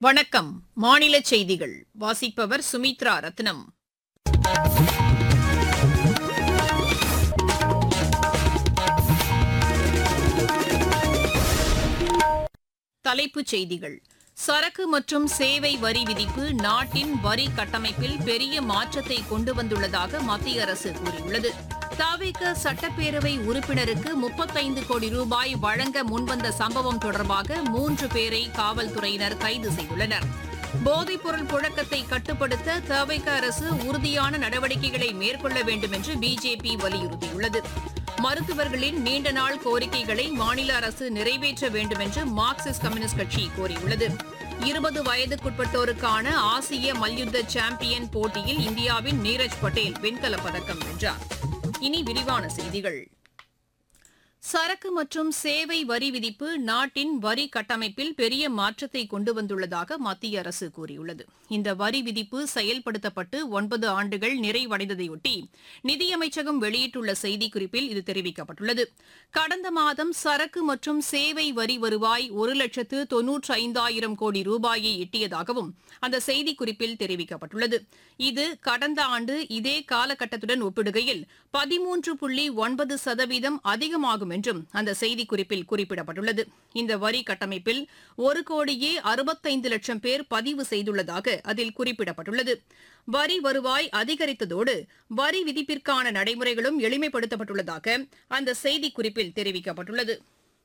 வணக்கம் மாநில செய்திகள் வாசிப்பவர் சுமித்ரா ரத்னம் தலைப்புச் செய்திகள் சரக்கு மற்றும் சேவை வரி விதிப்பு நாட்டின் வரி கட்டமைப்பில் பெரிய மாற்றத்தை கொண்டு வந்துள்ளதாக மத்திய அரசு கூறியுள்ளது தாவேக சட்டப்பேரவை உறுப்பினருக்கு முப்பத்தைந்து கோடி ரூபாய் வழங்க முன்வந்த சம்பவம் தொடர்பாக மூன்று பேரை காவல்துறையினர் கைது செய்துள்ளனர் போதைப்பொருள் புழக்கத்தை கட்டுப்படுத்த தவேக அரசு உறுதியான நடவடிக்கைகளை மேற்கொள்ள வேண்டும் என்று பிஜேபி வலியுறுத்தியுள்ளது மருத்துவர்களின் நீண்ட நாள் கோரிக்கைகளை மாநில அரசு நிறைவேற்ற வேண்டும் என்று மார்க்சிஸ்ட் கம்யூனிஸ்ட் கட்சி கோரியுள்ளது இருபது வயதுக்குட்பட்டோருக்கான ஆசிய மல்யுத்த சாம்பியன் போட்டியில் இந்தியாவின் நீரஜ் பட்டேல் வெண்கலப் பதக்கம் வென்றார் இனி விரிவான செய்திகள் சரக்கு மற்றும் சேவை வரி விதிப்பு நாட்டின் வரி கட்டமைப்பில் பெரிய மாற்றத்தை கொண்டு வந்துள்ளதாக மத்திய அரசு கூறியுள்ளது இந்த வரி விதிப்பு செயல்படுத்தப்பட்டு ஒன்பது ஆண்டுகள் நிறைவடைந்ததையொட்டி நிதியமைச்சகம் வெளியிட்டுள்ள செய்திக்குறிப்பில் இது தெரிவிக்கப்பட்டுள்ளது கடந்த மாதம் சரக்கு மற்றும் சேவை வரி வருவாய் ஒரு லட்சத்து தொன்னூற்று ஐந்தாயிரம் கோடி ரூபாயை எட்டியதாகவும் அந்த செய்திக்குறிப்பில் தெரிவிக்கப்பட்டுள்ளது இது கடந்த ஆண்டு இதே காலகட்டத்துடன் ஒப்பிடுகையில் பதிமூன்று புள்ளி ஒன்பது சதவீதம் அதிகமாகும் என்றும் அந்த செய்திக்குறிப்பில் குறிப்பிடப்பட்டுள்ளது இந்த வரி கட்டமைப்பில் ஒரு கோடியே அறுபத்தைந்து லட்சம் பேர் பதிவு செய்துள்ளதாக அதில் குறிப்பிடப்பட்டுள்ளது வரி வருவாய் அதிகரித்ததோடு வரி விதிப்பிற்கான நடைமுறைகளும் எளிமைப்படுத்தப்பட்டுள்ளதாக அந்த செய்திக்குறிப்பில் தெரிவிக்கப்பட்டுள்ளது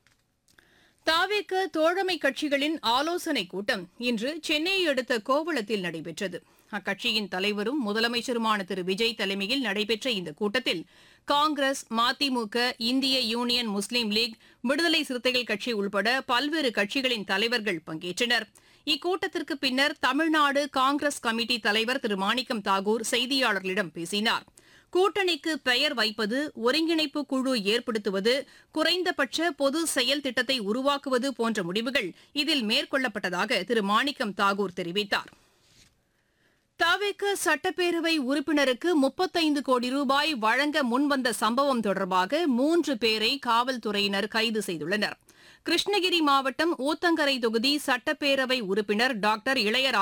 தாவேக்க தோழமை கட்சிகளின் ஆலோசனைக் கூட்டம் இன்று சென்னையை அடுத்த கோவளத்தில் நடைபெற்றது அக்கட்சியின் தலைவரும் முதலமைச்சருமான திரு விஜய் தலைமையில் நடைபெற்ற இந்த கூட்டத்தில் காங்கிரஸ் மதிமுக இந்திய யூனியன் முஸ்லீம் லீக் விடுதலை சிறுத்தைகள் கட்சி உள்பட பல்வேறு கட்சிகளின் தலைவர்கள் பங்கேற்றனர் இக்கூட்டத்திற்கு பின்னர் தமிழ்நாடு காங்கிரஸ் கமிட்டி தலைவர் திரு மாணிக்கம் தாகூர் செய்தியாளர்களிடம் பேசினார் கூட்டணிக்கு பெயர் வைப்பது ஒருங்கிணைப்பு குழு ஏற்படுத்துவது குறைந்தபட்ச பொது செயல் திட்டத்தை உருவாக்குவது போன்ற முடிவுகள் இதில் மேற்கொள்ளப்பட்டதாக திரு மாணிக்கம் தாகூர் தெரிவித்தார் தவேக சட்டப்பேரவை உறுப்பினருக்கு முப்பத்தைந்து கோடி ரூபாய் வழங்க முன்வந்த சம்பவம் தொடர்பாக மூன்று பேரை காவல்துறையினர் கைது செய்துள்ளனர் கிருஷ்ணகிரி மாவட்டம் ஊத்தங்கரை தொகுதி சட்டப்பேரவை உறுப்பினர் டாக்டர் இளையராஜா